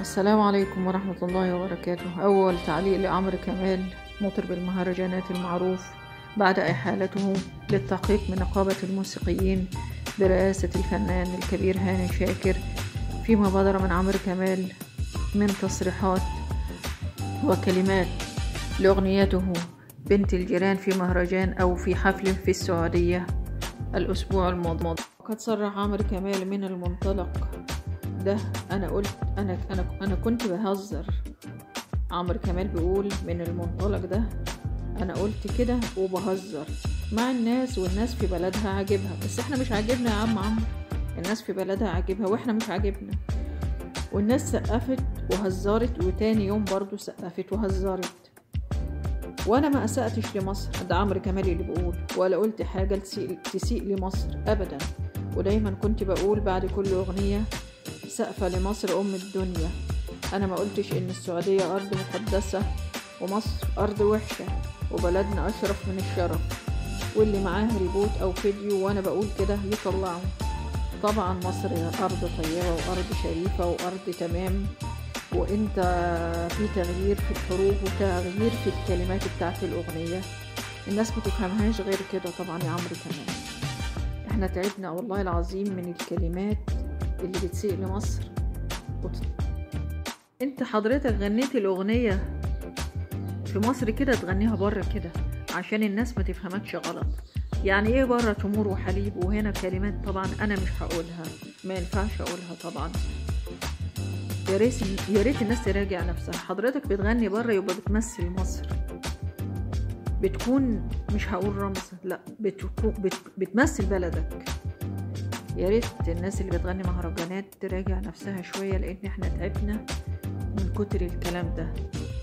السلام عليكم ورحمة الله وبركاته أول تعليق لعمرو كمال مطرب المهرجانات المعروف بعد إحالته للتحقيق من نقابة الموسيقيين برئاسة الفنان الكبير هاني شاكر فيما بدر من عمرو كمال من تصريحات وكلمات لأغنيته بنت الجيران في مهرجان أو في حفل في السعودية الأسبوع الماضي وقد صرح عمرو كمال من المنطلق ده انا قلت انا انا انا كنت بهزر عمرو كمال بيقول من المنطلق ده انا قلت كده وبهزر مع الناس والناس في بلدها عاجبها بس احنا مش عاجبنا يا عم عمرو الناس في بلدها عاجبها واحنا مش عاجبنا والناس سقفت وهزرت وتاني يوم برضو سقفت وهزرت وانا ما اسأتش لمصر ده عمرو كمال اللي بيقول ولا قلت حاجة تسيء, تسيء لمصر ابدا ودايما كنت بقول بعد كل اغنية سقفة لمصر أم الدنيا أنا ما قلتش إن السعودية أرض مقدسة ومصر أرض وحشة وبلدنا أشرف من الشرف واللي معاه ريبوت أو فيديو وأنا بقول كده يطلعه طبعا مصر أرض طيبة وأرض شريفة وأرض تمام وانت في تغيير في الحروف وتغيير في الكلمات بتاعت الأغنية الناس ما تفهمهاش غير كده طبعا يا عمرو كمان احنا تعبنا والله العظيم من الكلمات اللي بتسيء لمصر وت... انت حضرتك غنيت الأغنية في مصر كده تغنيها بره كده عشان الناس ما تفهمكش غلط يعني ايه بره تمور وحليب وهنا كلمات طبعا انا مش هقولها ما ينفعش اقولها طبعا يا ريت يا ريت الناس تراجع نفسها حضرتك بتغني بره يبقى بتمثل مصر بتكون مش هقول رمز لا بتكون بت... بتمثل بلدك يا ريت الناس اللي بتغني مهرجانات تراجع نفسها شويه لان احنا تعبنا من كتر الكلام ده